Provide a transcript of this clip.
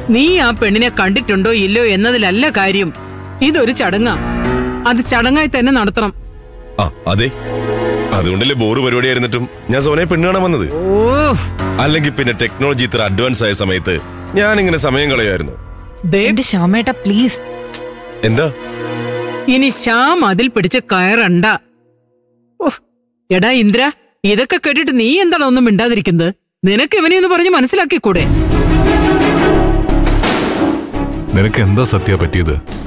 നീ ആ പെണ്ണിനെ കണ്ടിട്ടുണ്ടോ ഇല്ലയോ എന്നതിലല്ല കാര്യം ഇതൊരു ചടങ്ങാ അത് ചടങ്ങായി തന്നെ നടത്തണം ആ അതെ അതുകൊണ്ടല്ലേ ബോറ് പരിപാടിയായിരുന്നിട്ടും ഞാൻ സോനയെ പെണ്ണ് കാണാൻ വന്നത് ഓ അല്ലെങ്കിൽ പിന്നെ ടെക്നോളജി ഇത്ര അഡ്വാൻസ് ആയ സമയത്ത് ഞാൻ ഇങ്ങനെ സമയം കളയായിരുന്നു ദേ എന്റെ ശ്യാമേട്ട പ്ലീസ് എന്താ ഇനി ശ്യാം അതിൽ പിടിച്ച് കയറണ്ട ഉഫ്, എടാ ഇന്ദ്ര ഇതൊക്കെ കേട്ടിട്ട് നീ എന്താണ് ഒന്നും മിണ്ടാതിരിക്കുന്നത് നിനക്ക് ഇവനെ ഒന്ന് പറഞ്ഞ് മനസ്സിലാക്കിക്കൂടെ നിനക്ക് എന്താ സത്യ പറ്റിയത്